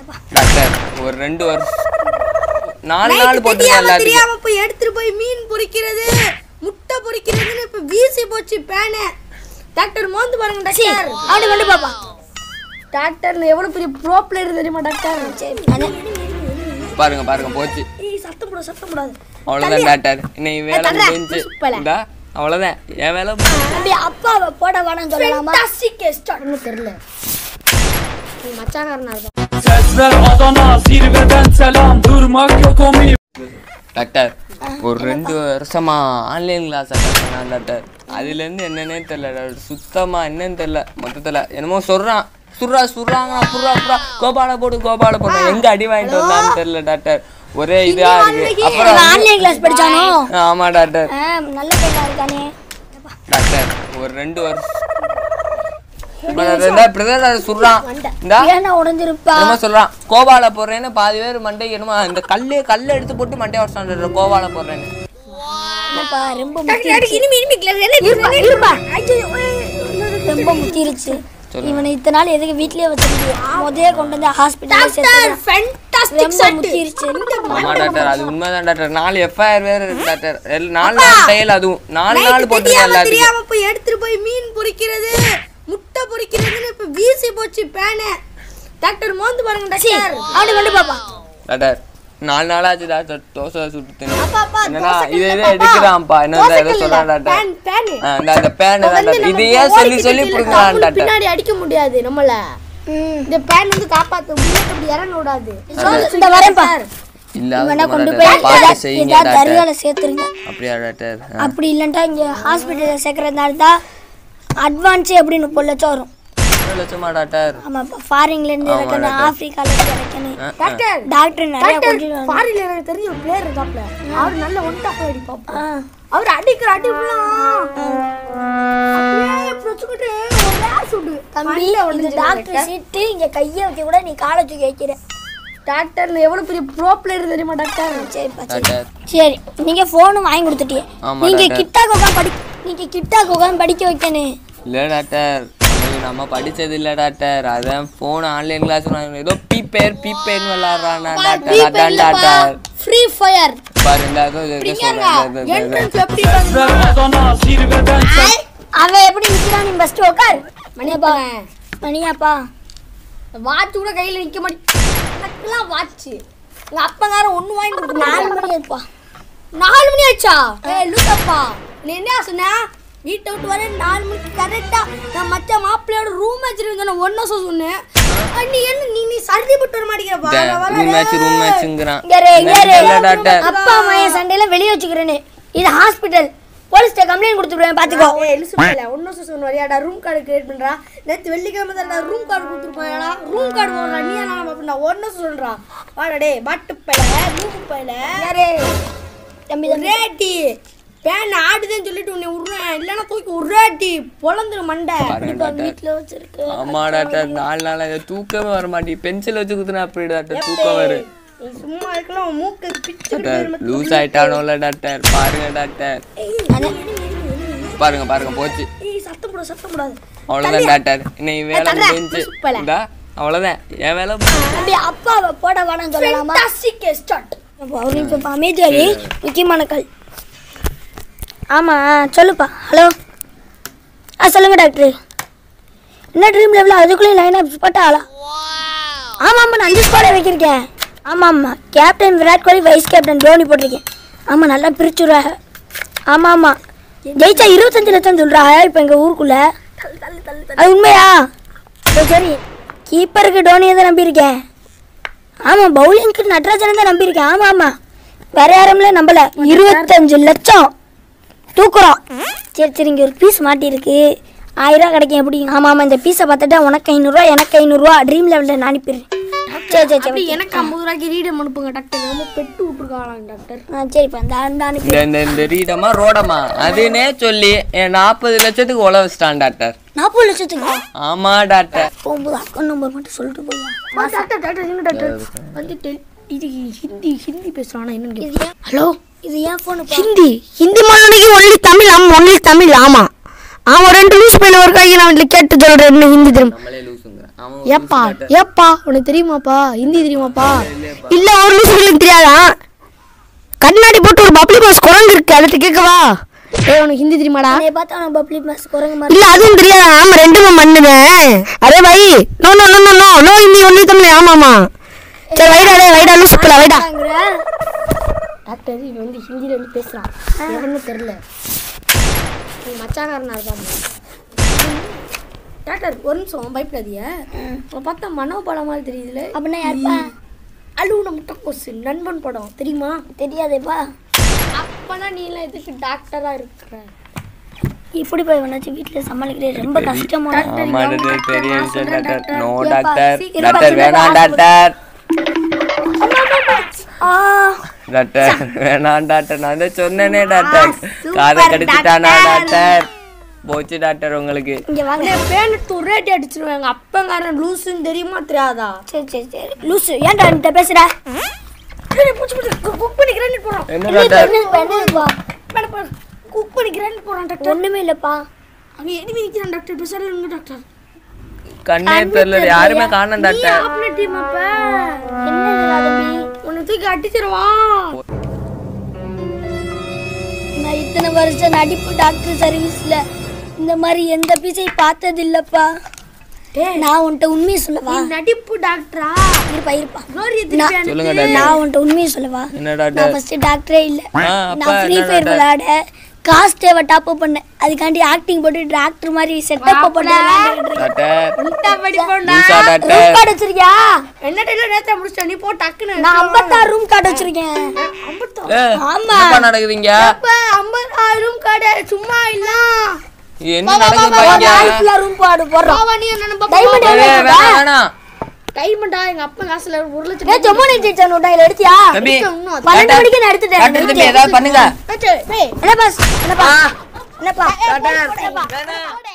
Doctor ஒரு ரெண்டு வருஷம் நாலு நாள் போட்டு தெரியாம எல்லாத்துக்கும் தெரியாம போய் எடுத்துட்டு போய் மீன் பொரிக்கிறது முட்டை பொரிக்கிறதுன்னு இப்ப வீசி போச்சு பேனு டாக்டர் மோந்து பாருங்க டாக்டர் அவனை கொண்டு பாப்பா டாக்டர் எவ்வளவு பெரிய ப்ரோ பிளேயர் தெரியுமா டாக்டர் பாருங்க பாருங்க போச்சு ஏய் சத்தம் போட சத்தம் போடாது அவ்வளவுதான் டாக்டர் இன்னைக்கு வேலை தர்றேன். முடிஞ்சு சூப்பரா. இந்தா அவ்வளவுதான் என் வேலை அப்படியே அப்பாவை போட வேணாம்னு சொல்லலாமா ஃபேண்டாஸ்டிக் ஸ்டார்ட் ஒன்றும் தெரியல நீ மச்சானாரனா இருக்கும் Sesler Adana zirveden selam durmak yok o mi doctor ஒரு ரெண்டு வருஷமா ஆன்லைன் கிளாஸ் பண்ணான் டாக்டர் அதுலேருந்து என்னன்னே தெரியல டாக்டர் சுத்தமா என்னன்னு தெரியல மொத்தத்தில் என்னமோ சொல்றான் சுர்ரா சுர்றாங்க புர்ரா புர்ரா கோபால போடு கோபால போடு எங்க அடி வாங்கிட்டு வந்தான்னு தெரியல டாக்டர் ஒரே இதா இருக்கு அப்புறம் ஆன்லைன் கிளாஸ் படிச்சானோ ஆமா டாக்டர் ஆ, நல்ல பையனா இருக்கானே டாக்டர் ஒரு ரெண்டு வருஷம் பிரதர் சொல்றான் இந்தா ஏன்னா உடஞ்சிருப்பா என்னமோ சொல்றான் கோபால போடுறேன்னு பாதி பேர் மண்டை என்னமோ இந்த கல்லு கல்லை எடுத்து போட்டு மண்டைய உடச்சான் கோபால போடுறேன்னு என்னப்பா ரொம்ப டாக்டர் இனிமே இனிமே கிளாஸ் என்ன இருப்பா ரொம்ப முத்திருச்சு இவனை இத்தனை நாள் எதுக்கு வீட்லயே வச்சிருக்கீங்க முதல்ல கொண்டு வந்து ஹாஸ்பிட்டல் டாக்டர் ஃபேண்டாஸ்டிக் ரொம்ப ஷாட் முத்திருச்சு ஆமா டாக்டர் அது உண்மைதான் டாக்டர் நாலு எஃப்ஐஆர் வேற இருக்கு டாக்டர் எல்- நாலு நாள் தையல் அதுவும் நாலு நாள் போட்டுருக்கேன் தெரியாம எல்லாத்துக்கும் தெரியாம போய் எடுத்துட்டு போய் மீன் பொரிக்கிறது முட்டை பொரிக்கிறதுன்னு இப்ப வீசி போச்சு பேனு டாக்டர் மோந்து பாருங்க டாக்டர் அவனை கொண்டு பாப்பா டாக்டர் நாலு நாளாச்சு டாக்டர் தோசை சுட்டு தின்னு அப்பா, அப்பா, என்னன்னா தோசை இது கல்லுல இதை பாப்பா. எடுக்கிறான்ப்பா என்ன தோசை எதை கல்லுல, சொல்றான் டாக்டர் பேன், பேனு. ஆ, இந்த அந்த பேன் தான் வந்து டாக்டர் நம்ம இதையே சொல்லி ஓடிக்கிட்டு சொல்லி கீழே பிடிக்கிறான் டப்புனு டாக்டர் பின்னாடி அடிக்க முடியாது நம்மள இந்த பேன் வந்து காப்பாத்து முன்னாடி அப்படி இறங்க விடாது இந்த வரேன்ப்பா இல்லாத இவனை கொண்டு டாக்டர் போய் பார்த்து ஏதாவது செய்யுங்க ஏதாவது டாக்டர் தருகால சேர்த்துருங்க அப்படியா டாக்டர் ஆ. அப்படி இல்லைன்ட்டா இங்கே ஹாஸ்பிட்டலில் சேர்க்கறதுனால தான் அட்வான்ஸே எப்படி முப்பது லட்சம் வரும் எவ்வளவு லட்சமா டாக்டர் ஆமாப்பா ஃபாரின்லேருந்து இறக்கணும் ஆஃப்ரிக்காலேருந்து இறக்கணும் டாக்டர் டாக்டர் நிறைய டாக்டர் கொண்டு ஃபாரின்ல எனக்கு தெரிஞ்ச ஒரு பிளேயர் இருக்காப்ல அவர் நல்ல ஒன் டாப் அடிப்பாப்ல ஆ அவர் அடிக்கிற அடிப்புலாம் அப்படியே புடிச்சுக்கிட்டு ஒரே சுடு தம்பி இந்த டாக்டர் சீட்டு இங்க கையை வைக்க கூட நீ காலை தூக்கி வைக்கிற டாக்டர் எவ்வளவு பெரிய ப்ரோ பிளேயர் தெரியுமா டாக்டர் சரிப்பா சரி டாக்டர் சரி நீங்க போனும் வாங்கி கொடுத்துட்டீங்க ஆமா, நீங்க டாக்டர். கிட்டா உட்காந்து படி நீங்க கிட்டா உட்காந்து படிக்க வைக்கணும் இல்ல டாக்டர் அது நம்ம படிச்சது இல்ல டாக்டர் அதான் போன் ஆன்லைன் கிளாஸ் ஏதோ பீப்பேர் பீப்பேர்னு விளாடுறானா டாக்டர் அதான் டாக்டர் ஃப்ரீ ஃபயர் பாரு இந்த இதோ இதை சொல்றேன் என்ட்ரன்ஸ் எப்படி Sesler Adana zirveden selam அவன் எப்படி நிக்கிறான் நீ ஃபர்ஸ்ட் உட்கார் மணியப்பா மணியாப்பா வாட்ச் கூட கையில நிக்க மாட்டேன் எனக்குலாம் வாட்ச் எங்க அப்பங்காரன் ஒண்ணு வாங்கி கொடுத்து நாலு மணி இருப்பா நாலு மணி ஆச்சா ஏய் லூசப்பா நீ என்ன சொன்ன வீட்டை விட்டு வர நாலு மணிக்கு கரெக்டா நான் மச்ச மாப்பிள்ளையோட ரூம் வச்சிருந்தேன் ஒன்னும் சொன்னேன் அஹ் நீ என்ன நீ நீ சர்தி போட்டு வர மாட்டேங்கிறப்பா ரூம் மேட்ச் ரூம் மேட்ச்ங்கிறான் இங்க இரு, இங்க இரு. இல்ல டாக்டர் அப்பா அம்மா என் சண்டையில வெளியே வச்சுக்கிறேன்னு இது ஹாஸ்பிட்டல் போலீஸ்ட்ட கம்ப்ளைண்ட் கொடுத்துருவேன் பாத்துக்கோ ஏய் லுசுப்பல ஒன்னும் சொன்ன வரியாடா ரூம் கார்டு கிரியேட் பண்றா நேத்து வெள்ளிக்கிழமை தான் ரூம் கார்டு கொடுத்துருப்பாங்கடா ரூம் கார்டு போடுறா நீ என்ன பண்ணா ஒன்னும் சொல்றா வாடா டேய் பாட்டு பையல ரூம் பையல யாரே தம்பி தம்பி ரேட்டி பேன் ஆடுதுன்னு சொல்லிட்டு உன்னை விடுறேன் இல்லைன்னா தூக்கி உருட்டி பொழந்துரு மண்டை பாருங்க டாக்டர் வீட்டுல வச்சிருக்கு ஆமா டாக்டர் நாலு நாளா இது தூக்கமே வர மாட்டேங்குது பென்சில் வச்சு குத்துனா அப்படி டாக்டர் தூக்கம் வரும் நீ சும்மா இருக்கலாம் உன் மூக்கு பிச்சு டாக்டர் லூஸ் ஆயிட்டானோல டாக்டர் பாருங்க டாக்டர் பாருங்க பாருங்க போச்சு ஏய் சத்தம் போட சத்தம் போடாது அவ்வளவுதான் டாக்டர் இன்னைக்கு வேலை தர்றேன். முடிஞ்சு சூப்பரா. இந்தா அவ்வளவுதான் என் வேலை தம்பி அப்பாவை போட வேணாம்னு சொல்லலாமா ஃபேண்டாஸ்டிக் ஸ்டார்ட் அப்போ ஒரு நிமிஷம் அமைதியாரி முக்கியமான கால் ஆமாம் சொல்லுப்பா ஹலோ ஆ சொல்லுங்கள் டாக்டர் என்ன ட்ரீம் லெவலில் அதுக்குள்ளேயும் லைன் அப் போட்டாளா ஆமாம் ஆமாம் நான் அஞ்சு ஸ்குவாடை வைக்கிருக்கேன் ஆமாம் ஆமாம் captain Virat Kohli vice captain Dhoni போட்டிருக்கேன் ஆமாம் நல்லா பிரிச்சுடுறாங்க ஆமாம் ஆமாம் ஜெயிச்சா இருபத்தஞ்சு லட்சம் சொல்கிறாங்க இப்போ எங்கள் ஊருக்குள்ளே அது உண்மையா சரி சரி கீப்பருக்கு டோனியை தான் நம்பியிருக்கேன் ஆமாம் பவுலிங்க்கு நட்ராஜனை தான் நம்பியிருக்கேன் ஆமாம் ஆமாம் வேற யாரும்ல நம்பல இருபத்தஞ்சு லட்சம் தூக்குறோம் சரி சரி இங்கே ஒரு பீஸ் மாட்டியிருக்கு ஆயிரம் ரூபா கிடைக்கும் எப்படி ஆமாம் ஆமாம் இந்த பீஸை பார்த்துட்டா உனக்கு ஐநூறுரூவா எனக்கு ஐநூறுரூவா ட்ரீம் லெவலில் நான் அனுப்பிடுறேன் சரி சரி அப்படி சரி எனக்கு ஐம்பது ரூபாய்க்கு ரீடம் அனுப்புங்க டாக்டர் இது வந்து பெட்டு விட்டுருக்காங்களாம் டாக்டர் ஆ சரிப்பா இந்த அந்த அனுப்பி இந்த இந்த இந்த ரீடமா ரோடமா அதுனே சொல்லி என் நாற்பது லட்சத்துக்கு உழ வச்சிட்டான் டாக்டர் நாற்பது லட்சத்துக்கு ஆமா டாக்டர் போகும்போது அக்கௌண்ட் நம்பர் மட்டும் சொல்லிட்டு போயா டாக்டர் டாக்டர் என்ன டாக்டர் வந்து டெல்- இது ஹிந்தி ஹிந்தி பேசுறானா என்னன்னு இது கேட்டேன். ஏன் ஹலோ இது ஏன் ஃபோனு ஹிந்தி ஹிந்தி மொழிக்கு ஒன்லி தமிழ் ஆமா ஒன்லி தமிழ் ஆமா அவன் ரெண்டு லூஸ் பையில ஒரு கையில் அவன் கேட்டு சொல்றேன் என்ன ஹிந்தி தெரியும் நம்மளே லூசுங்க அவன் ஏப்பா ஏப்பா உனக்கு தெரியுமாப்பா ஹிந்தி தெரியுமாப்பா இல்ல ஒரு நிமிஷம் தெரியாதா கண்ணாடி போட்டு ஒரு பப்ளி மாஸ் குரங்கு இருக்கு அதை கேட்கவா ஏய் உனக்கு ஹிந்தி தெரியுமாடா பார்த்தா அவன் பப்ளி மாஸ் குரங்கு மாதிரி இல்ல அதுவும் தெரியாதா ஆமா ரெண்டுமே மண்ணுதான் அரே why no no no no no no Hindi only Tamil ஆமா ஆமா சரி வைடா டே வைடா லூசு பிள்ளை வைடா டாக்டர் இவன் வந்து ஹிந்தியில் வந்து பேசுகிறான் எவன்னு தெரில நீ மச்சாக்காரனா இருப்பாங்க டாக்டர் ஒரு நிமிஷம் பயப்படாதீங்க உங்களை பார்த்தா மனோ படம் மாதிரி தெரியுதுல அப்படின்னா யாருப்பா அழுவுன முட்டை கொசு நண்பன் படம் தெரியுமா தெரியாதேப்பா அப்பனா நீ எல்லாம் எதுக்கு டாக்டராக இருக்கிற இப்படி போய் வேணாச்சும் வீட்டில் சமாளிக்கிறது ரொம்ப கஷ்டமான ஆமா இது பெரிய விஷயம் டாக்டர் நோ டாக்டர் சீக்கிரம் டாக்டர் பா, வேணாம் சீக்கிரம் டாக்டர் ஆ டாக்டர் வேணாம் டாக்டர் நான் தான் சொன்னேனே டாக்டர் காதை கடிச்சிட்டானா டாக்டர் போச்சு டாக்டர் உங்களுக்கு இங்க வாங்க என் பேனு துரேட்டி அடிச்சிருவேன் எங்கள் அப்பங்காரன் லூசுன்னு தெரியுமா தெரியாதா சரி சரி சரி லூசு ஏன்டா என்கிட்ட பேசுற குக் பண்ணி கிராண்ட் போகிறான் என்ன டாக்டர் என்னதுப்பா குக் பண்ணி கிராண்ட் போகிறான் டாக்டர் ஒண்ணுமே இல்லப்பா அங்கே எடி நிற்கிறான் டாக்டர் பேசுறாங்க டாக்டர் கண்ணே தெரியல யாருமே காணோம் டாக்டர் ஆப்ல டீம் அப்ப என்னதுடா தம்பி உன்னை தூக்கி அடிச்சிருவான் நான் இத்தனை வருஷம் நடிப்பு டாக்டர் சர்வீஸ்ல இந்த மாதிரி எந்த பீஸை பார்த்தது இல்லப்பா டேய் நான் உன்கிட்ட உண்மையை சொல்லவா நீ நடிப்பு டாக்டரா இருப்பா இருப்பா நோரி நான் சொல்லுங்க டாக்டர் நான் உன்கிட்ட உண்மையை சொல்லவா என்ன நான் டாக்டர் ஃபர்ஸ்ட் டாக்டரே இல்ல ஆ, அப்ப நான் ஃப்ரீ என்ன ஃபயர் டாக்டர்? விளையாட காஸ்ட் தேவை டாப் அப் பண்ணேன் அதுக்காண்டி ஆக்டிங் போட்டு டாக்டர் மாதிரி செட்டப் போட்டு விளையாண்டுட்டு இருக்கேன். டாக்டர் உன்ட்ட படிப்போம்டா லூசா ரூம் டாக்டர் கார்டு வச்சிருக்கியா என்ன டைல நேத்தா முடிச்ச நீ போ டக்குன்னு நான் ஐம்பத்தாறு ரூம் கார்டு வச்சிருக்கேன் ஐம்பத்தோ ஏ, ஆமா. என்னப்பா நடக்குதுங்க அப்ப ஐம்பதாயிரம் கடை சும்மா இல்ல என்ன நடக்குதுப்பா இங்க ஃபுல்லா ரூம் கார்டு போடுறோம் பாவா நீ என்ன டைமண்ட் ஏய், எவ்வளவு இருக்கா? வேணாம் வேணாம் டைமண்டா எங்க அப்பா காசுல ஒரு லட்சம் ஏ ஜம்மு நைட் நோட்டா இல்ல எடுத்தியா தம்பி இன்னும் அது- பன்னெண்டு மணிக்கு நான் டாக்டர் தம்பி எடுத்துட்டேன் ஏதாவது பண்ணுங்க டேய், டேய், என்னப்பா என்னப்பா என்னப்பா டாக்டர் வேணாம்